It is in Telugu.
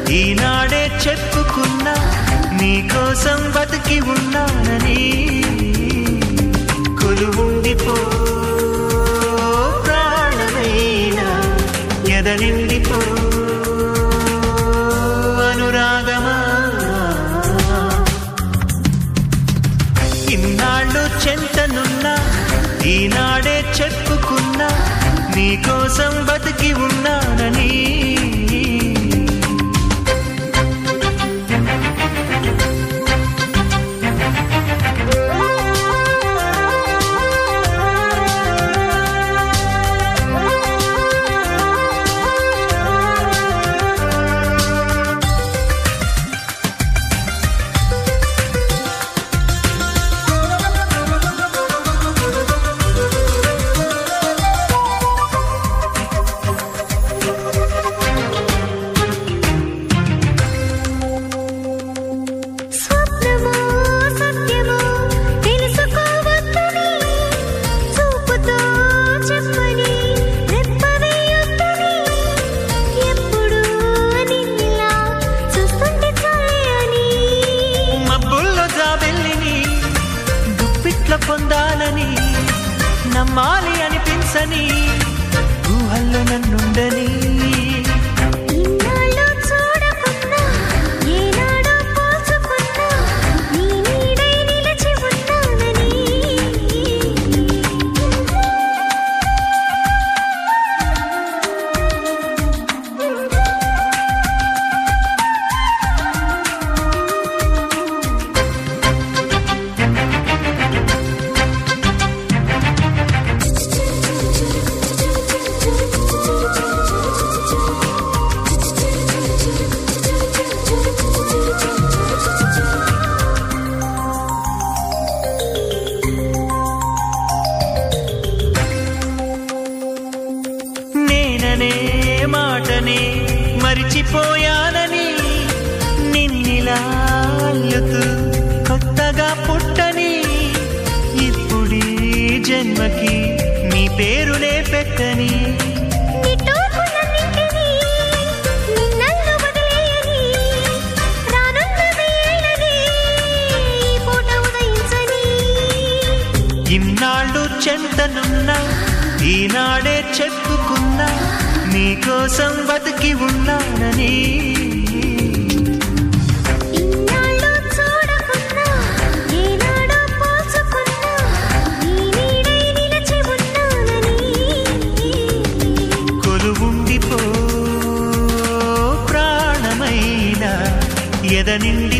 ఈనాడే చెప్పుకున్నా నీకోసం బతికి ఉన్నానని కొలువుండిపో ప్రాణమైన ఎదనిండిపో అనురాగమా ఇన్నాళ్ళు చెంతనున్నా ఈనాడే చెప్పుకున్నా నీకోసం బతికి ఉన్నానని స్వప్నమో సత్యమో తెలుసుకోవద్దని చూపుతో చెప్పని రెప్పవేయొద్దని ఎప్పుడు నిన్నిలా చూస్తుంటే చాలే అని మబ్బుల్లో జాబెల్లిని దుప్పిట్ల పొందాలని నమ్మాలి అనిపించని ఊహల్లో నన్నుండని ఇన్నాళ్ళు చూడకున్నా ఏనాడో పోల్చుకున్నా నీ నీడై నిలిచి ఉంటానని నేననే మాటనే మరిచిపోయానని నిన్నిలా అల్లుతూ కొత్తగా పుట్టని ఇప్పుడీ జన్మకి నీ పేరునే పెట్టని నిట్టూర్పులన్నింటినీ నిన్నల్లు వదిలేయని రానున్నది ఏళ్ళని ఈ పూట ఉదయించని ఇన్నాళ్ళు చెంతనున్నా ఈనాడే చెప్పుకున్నా నీకోసం బతికి ఉన్నానని ఇన్నాళ్ళు చూడకున్నా ఏనాడో పోల్చుకున్నా నీ నీడై నిలిచి ఉన్నానని కొలువుండిపో ప్రాణమైన ఎదనిండి